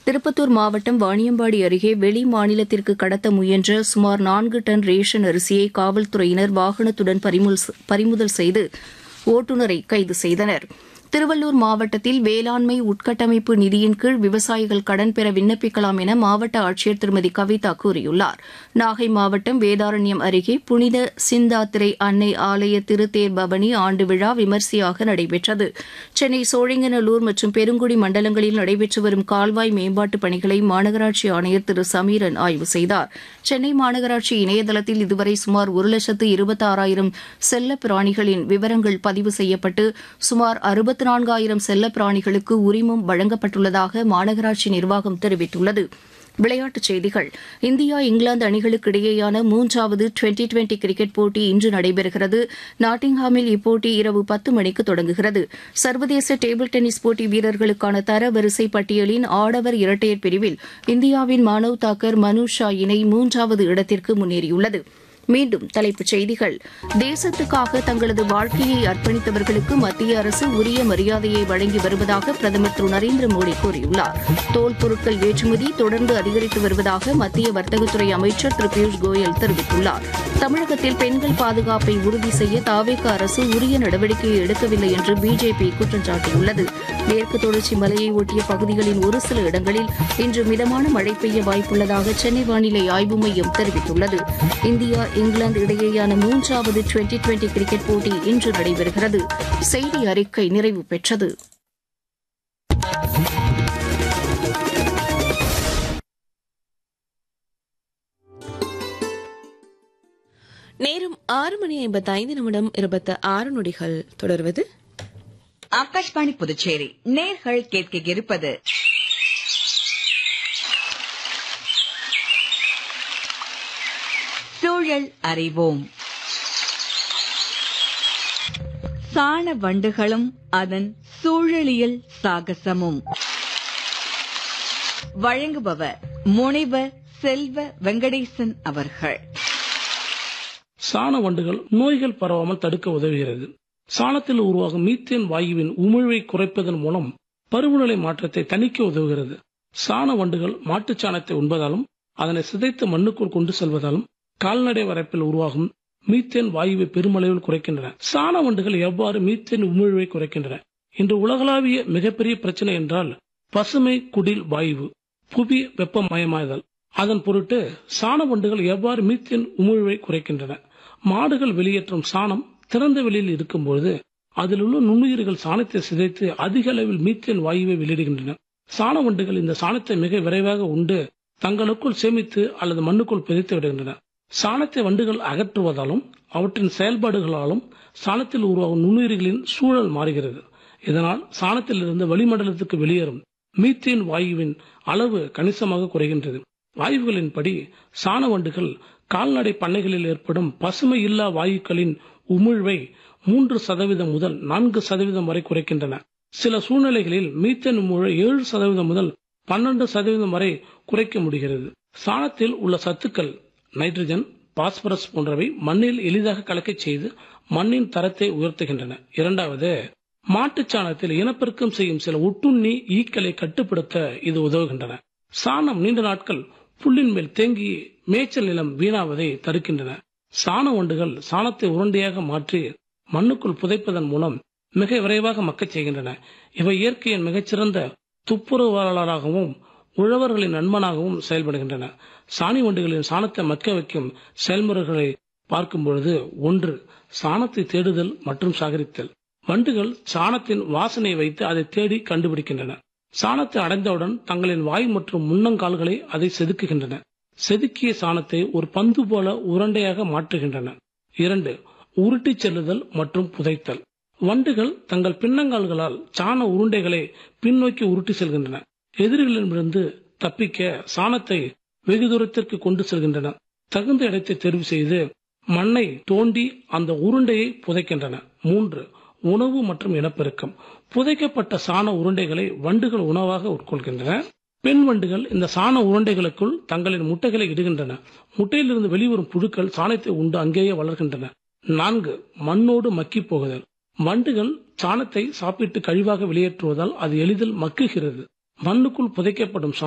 திருப்பத்தூர் மாவட்டம் வாணியம்பாடி அருகே வெளி மாநிலத்திற்கு கடத்த முயன்ற சுமார் நான்கு டன் ரேஷன் அரிசியை காவல்துறையினர் வாகனத்துடன் பறிமுதல் செய்து ஓட்டுநரை கைது செய்தனர் திருவள்ளூர் மாவட்டத்தில் வேளாண்மை உட்கட்டமைப்பு நிதியின் கீழ் விவசாயிகள் கடன் பெற விண்ணப்பிக்கலாம் என மாவட்ட ஆட்சியர் திருமதி கவிதா கூறியுள்ளார் நாகை மாவட்டம் வேதாரண்யம் அருகே புனித சிந்தாத்திரை அன்னை ஆலய திருத்தேர் பவனி ஆண்டு விழா விமரிசையாக நடைபெற்றது சென்னை சோழிங்கநல்லூர் மற்றும் பெருங்குடி மண்டலங்களில் நடைபெற்று வரும் கால்வாய் மேம்பாட்டுப் பணிகளை மாநகராட்சி ஆணையர் திரு சமீரன் ஆய்வு செய்தார் சென்னை மாநகராட்சி இணையதளத்தில் இதுவரை சுமார் ஒரு லட்சத்து இருபத்தாறாயிரம் செல்ல பிராணிகளின் விவரங்கள் பதிவு செய்யப்பட்டு சுமார் அறுபத்தி நான்காயிரம் செல்ல பிராணிகளுக்கு உரிமம் வழங்கப்பட்டுள்ளதாக மாநகராட்சி நிர்வாகம் தெரிவித்துள்ளது விளையாட்டுச் செய்திகள் இந்தியா இங்கிலாந்து அணிகளுக்கு இடையேயான மூன்றாவது டுவெண்டி டுவெண்டி கிரிக்கெட் போட்டி இன்று நடைபெறுகிறது நாட்டிங்ஹாமில் இப்போட்டி இரவு பத்து மணிக்கு தொடங்குகிறது சர்வதேச டேபிள் டென்னிஸ் போட்டி வீரர்களுக்கான தரவரிசை பட்டியலின் ஆடவர் இரட்டையர் பிரிவில் இந்தியாவின் மானவ் தாக்கர் மனு ஷா இணை மூன்றாவது இடத்திற்கு முன்னேறியுள்ளது மீண்டும் தலைப்புச் செய்திகள் தேசத்துக்காக தங்களது வாழ்க்கையை அர்ப்பணித்தவர்களுக்கு மத்திய அரசு உரிய மரியாதையை வழங்கி வருவதாக பிரதமர் திரு நரேந்திர மோடி கூறியுள்ளார் தோல் பொருட்கள் ஏற்றுமதி தொடர்ந்து அதிகரித்து வருவதாக மத்திய வர்த்தகத்துறை அமைச்சர் திரு பியூஷ் கோயல் தெரிவித்துள்ளார் தமிழகத்தில் பெண்கள் பாதுகாப்பை உறுதி செய்ய தாவேக அரசு உரிய நடவடிக்கையை எடுக்கவில்லை என்று பிஜேபி குற்றம் சாட்டியுள்ளது மேற்கு தொடர்ச்சி மலையை ஒட்டிய பகுதிகளின் ஒரு சில இடங்களில் இன்று மிதமான மழை பெய்ய வாய்ப்புள்ளதாக சென்னை வானிலை ஆய்வு மையம் தெரிவித்துள்ளது இந்தியா இங்கிலாந்து இடையேயான மூன்றாவது டுவெண்டி டுவெண்டி கிரிக்கெட் போட்டி இன்று நடைபெறுகிறது செய்தி அறிக்கை நிறைவு பெற்றது நேரம் ஆறு மணி ஐம்பத்தி ஐந்து நிமிடம் இருபத்தி ஆறு நொடிகள் தொடர்வது ஆகாஷ்வாணி புதுச்சேரி நேர்கள் கேட்க இருப்பது சூழல் அறிவோம் சாண வண்டுகளும் அதன் சூழலியல் சாகசமும் வழங்குபவர் முனைவர் செல்வ வெங்கடேசன் அவர்கள் சாண வண்டுகள் நோய்கள் பரவாமல் தடுக்க உதவுகிறது சாணத்தில் உருவாகும் மீத்தேன் வாயுவின் உமிழ்வை குறைப்பதன் மூலம் பருவநிலை மாற்றத்தை தணிக்க உதவுகிறது சாண வண்டுகள் மாட்டுச் சாணத்தை உண்பதாலும் அதனை சிதைத்து மண்ணுக்குள் கொண்டு செல்வதாலும் கால்நடை வரப்பில் உருவாகும் மீத்தேன் வாயுவை பெருமளவில் குறைக்கின்றன சாண வண்டுகள் எவ்வாறு மீத்தேன் உமிழ்வை குறைக்கின்றன இன்று உலகளாவிய மிகப்பெரிய பிரச்சனை என்றால் பசுமை குடில் வாயு புவி வெப்பமயமாதல் அதன் பொருட்டு சாண வண்டுகள் எவ்வாறு மீத்தேன் உமிழ்வை குறைக்கின்றன மாடுகள் வெளியேற்றும் சாணம் திறந்த வெளியில் இருக்கும்போது அதில் உள்ள நுண்ணுயிர்கள் சாணத்தை சிதைத்து அதிக அளவில் மீத்தேன் வாயுவை வெளியிடுகின்றன சாண வண்டுகள் இந்த சாணத்தை மிக விரைவாக உண்டு தங்களுக்குள் சேமித்து அல்லது மண்ணுக்குள் பிரித்து விடுகின்றன சாணத்தை வண்டுகள் அகற்றுவதாலும் அவற்றின் செயல்பாடுகளாலும் சாணத்தில் உருவாகும் நுண்ணுயிர்களின் சூழல் மாறுகிறது இதனால் சாணத்திலிருந்து வளிமண்டலத்துக்கு வெளியேறும் மீத்தேன் வாயுவின் அளவு கணிசமாக குறைகின்றது ஆய்வுகளின்படி சாண வண்டுகள் கால்நடை பண்ணைகளில் ஏற்படும் பசுமை இல்லா வாயுக்களின் உமிழ்வை மூன்று சதவீதம் முதல் நான்கு சதவீதம் வரை குறைக்கின்றன சில சூழ்நிலைகளில் மீத்தேன் உமிழ்வை ஏழு சதவீதம் முதல் பன்னெண்டு சதவீதம் வரை குறைக்க முடிகிறது சாணத்தில் உள்ள சத்துக்கள் நைட்ரஜன் பாஸ்பரஸ் போன்றவை மண்ணில் எளிதாக கலக்கச் செய்து மண்ணின் தரத்தை உயர்த்துகின்றன இரண்டாவது மாட்டுச் சாணத்தில் இனப்பெருக்கம் செய்யும் சில ஒட்டுண்ணி ஈக்களை கட்டுப்படுத்த இது உதவுகின்றன சாணம் நீண்ட நாட்கள் புல்லின் மேல் தேங்கி மேய்ச்சல் நிலம் வீணாவதை தடுக்கின்றன சாண வண்டுகள் சாணத்தை உருண்டையாக மாற்றி மண்ணுக்குள் புதைப்பதன் மூலம் மிக விரைவாக மக்கச் செய்கின்றன இவை இயற்கையின் மிகச்சிறந்த துப்புரவாளராகவும் உழவர்களின் நண்பனாகவும் செயல்படுகின்றன சாணி வண்டுகளின் சாணத்தை மக்க வைக்கும் செயல்முறைகளை பார்க்கும் பொழுது ஒன்று சாணத்தை தேடுதல் மற்றும் சாகரித்தல் வண்டுகள் சாணத்தின் வாசனை வைத்து அதை தேடி கண்டுபிடிக்கின்றன சாணத்தை அடைந்தவுடன் தங்களின் வாய் மற்றும் முன்னங்கால்களை அதை செதுக்குகின்றன செதுக்கிய சாணத்தை ஒரு பந்து போல உருண்டையாக மாற்றுகின்றன இரண்டு உருட்டிச் செல்லுதல் மற்றும் புதைத்தல் வண்டுகள் தங்கள் பின்னங்கால்களால் சாண உருண்டைகளை பின்னோக்கி உருட்டி செல்கின்றன எதிரிகளிடமிருந்து தப்பிக்க சாணத்தை வெகு தூரத்திற்கு கொண்டு செல்கின்றன தகுந்த இடத்தை தெரிவு செய்து மண்ணை தோண்டி அந்த உருண்டையை புதைக்கின்றன மூன்று உணவு மற்றும் இனப்பெருக்கம் புதைக்கப்பட்ட சாண உருண்டைகளை வண்டுகள் உணவாக உட்கொள்கின்றன பெண் வண்டுகள் இந்த சாண உருண்டைகளுக்குள் தங்களின் முட்டைகளை இடுகின்றன முட்டையிலிருந்து வெளிவரும் புழுக்கள் சாணத்தை உண்டு அங்கேயே வளர்கின்றன நான்கு மண்ணோடு மக்கி போகுதல் வண்டுகள் சாணத்தை சாப்பிட்டு கழிவாக வெளியேற்றுவதால் அது எளிதில் மக்குகிறது மண்ணுக்குள் புதைக்கப்படும்